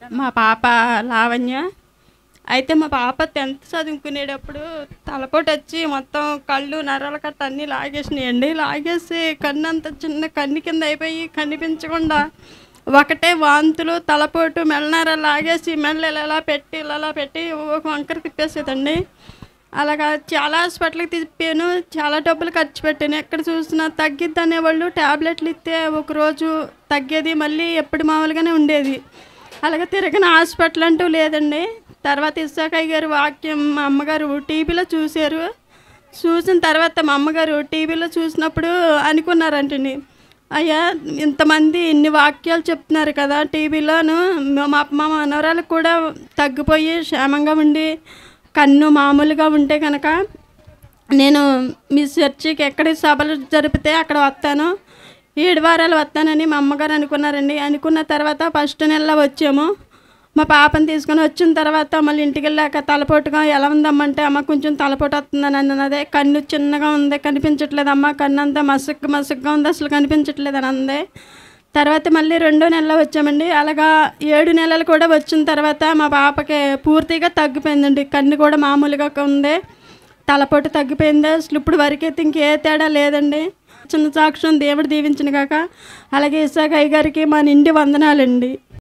మా పాప లావణ్య అయితే మా పాప టెన్త్ చదువుకునేటప్పుడు తలపోటు వచ్చి మొత్తం కళ్ళు నరాల కట్ట అన్నీ లాగేసినాయండి లాగేసి కన్ను అంత చిన్న కన్ను కింద అయిపోయి కనిపించకుండా ఒకటే వాంతులు తలపోటు మెల్లనర లాగేసి మెల్ల ఇలా ఇలా పెట్టి ఇలా ఇలా పెట్టి ఒక వంకర తిప్పేసేదండి అలాగా చాలా హాస్పిటల్కి తిప్పాను చాలా డబ్బులు ఖర్చు పెట్టాను ఎక్కడ చూసినా తగ్గిద్ది అనేవాళ్ళు ట్యాబ్లెట్లు ఇస్తే ఒకరోజు తగ్గేది మళ్ళీ ఎప్పుడు మామూలుగానే ఉండేది అలాగే తిరగని హాస్పిటల్ అంటూ లేదండి తర్వాత ఇస్సాకయ్య గారు వాక్యం మా అమ్మగారు టీవీలో చూశారు చూసిన తర్వాత మా అమ్మగారు టీవీలో చూసినప్పుడు అనుకున్నారంటండి అయ్యా ఇంతమంది ఇన్ని వాక్యాలు చెప్తున్నారు కదా టీవీలోను మా మా మనవరాలకు కూడా తగ్గిపోయి క్షేమంగా ఉండి కన్ను మామూలుగా ఉంటే కనుక నేను మీ చర్చికి ఎక్కడ సభలు జరిపితే అక్కడ వస్తాను ఏడు వారాలు వస్తానని మా అమ్మగారు అనుకున్నారండి అనుకున్న తర్వాత ఫస్ట్ నెలలో వచ్చాము మా పాపని తీసుకొని వచ్చిన తర్వాత మళ్ళీ ఇంటికి వెళ్ళాక తలపోటుగా ఎలా ఉందమ్మంటే అమ్మ కొంచెం తలపోటు వస్తుందని అన్నదే కన్ను చిన్నగా ఉంది కనిపించట్లేదు అమ్మ కన్ను అంతా మసక్ మసక్గా ఉంది అసలు కనిపించట్లేదు అని అందే తర్వాత మళ్ళీ రెండో నెలలో వచ్చామండి అలాగా ఏడు నెలలు కూడా వచ్చిన తర్వాత మా పాపకి పూర్తిగా తగ్గిపోయిందండి కన్ను కూడా మామూలుగా ఉంది తలపోటు తగ్గిపోయింది అసలు ఇప్పుడు వరకైతే ఇంకే తేడా లేదండి చిన్న సాక్ష్యం దేవుడు దీవించిన కాక అలాగే ఇసాక్ అయ్య గారికి మా నిండి వందనాలండి